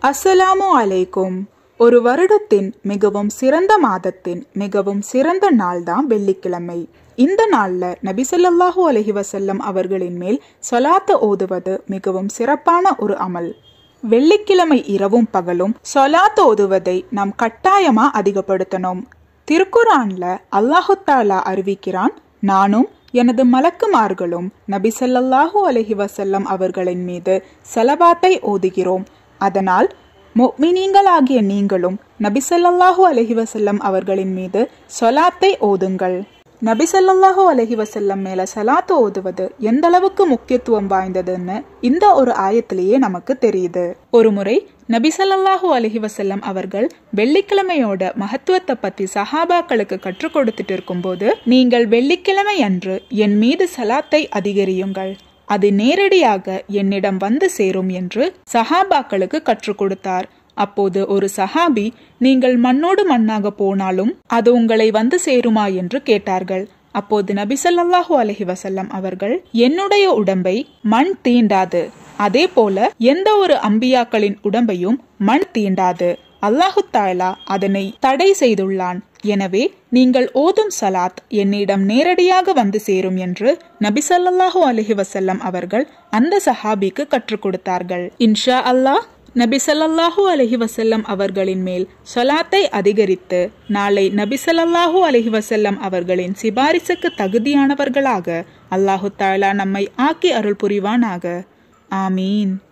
அஸ்ஸலாமு அலைக்கும் ஒரு வருடத்தின் மிகவும் சிறந்த மாதத்தின் மிகவும் சிறந்த நாள் தான் வெள்ளிக்கிழமை இந்த நாள்ல நபி ஸல்லல்லாஹு அலைஹி வஸல்லம் அவர்களின் மேல் சொலாத்த ஓதுவது மிகவும் சிறப்பான ஒரு அமல் வெள்ளிக்கிழமை இரவும் பகலும் சொலாத் ஓதுவதை நாம் கட்டாயமா அதிகப்படுத்தணும் திருக்குரான்ல அல்லாஹு தாலா அறிவிக்கிறான் நானும் எனது மலக்குமார்களும் நபி ஸல்லல்லாஹு அலைஹி வஸல்லம் அவர்களின் மீது சலவாத்தை ஓதுகிறோம் அதனால் முஃமினீங்களாகிய நீங்களும் நபி ஸல்லல்லாஹு அலைஹி வஸல்லம் அவர்களின் மீது சொலாத்தை ஓதுங்கள் நபி ஸல்லல்லாஹு அலைஹி வஸல்லம் மேல சலாத்து ஓதுவது எந்த அளவுக்கு முக்கியத்துவம் வாய்ந்ததுன்னு இந்த ஒரு ஆயத்திலேயே நமக்கு தெரியுது ஒரு முறை நபி ஸல்லல்லாஹு அலைஹி வஸல்லம் அவர்கள் வெள்ளிக்கிழமையோட மகத்துவத்தை பத்தி சஹாபாக்களுக்கு கற்றுக் கொடுத்துட்டு இருக்கும்போது நீங்கள் வெள்ளிக்கிழமை அன்று என் மீது சலாத்தை அதிகரியுங்கள் அது நேரடியாக என்னிடம் வந்து சேரும் என்று சஹாபாக்களுக்கு கற்றுக் கொடுத்தார் அப்போது ஒரு சஹாபி நீங்கள் மண்ணோடு மண்ணாக போனாலும் அது உங்களை வந்து சேருமா என்று கேட்டார்கள் அப்போது நபி ஸல்லல்லாஹு அலைஹி வஸல்லம் அவர்கள் என்னுடைய உடம்பை மண் தீண்டாது அதே போல எந்த ஒரு அம்பியாக்களின் உடம்பையும் மண் தீண்டாது அல்லாஹு தாலா அதனை தடை செய்துள்ளான் எனவே நீங்கள் ஓதும் சலாத் என்னிடம் நேரடியாக வந்து சேரும் என்று நபி ஸல்லல்லாஹு அலைஹி வஸல்லம் அவர்கள் அந்த சஹாபிக்கு கற்றுக் கொடுத்தார்கள் இன்ஷா அல்லாஹ் நபி ஸல்லல்லாஹு அலைஹி வஸல்லம் அவர்களின் மேல் சொலாத்தை அதிகரித்து நாளை நபி ஸல்லல்லாஹு அலைஹி வஸல்லம் அவர்களின் சிபாரிசுக்கு தகுதியானவர்களாக அல்லாஹு தாலா நம்மை ஆக்கி அருள் புரிவானாக ஆமீன்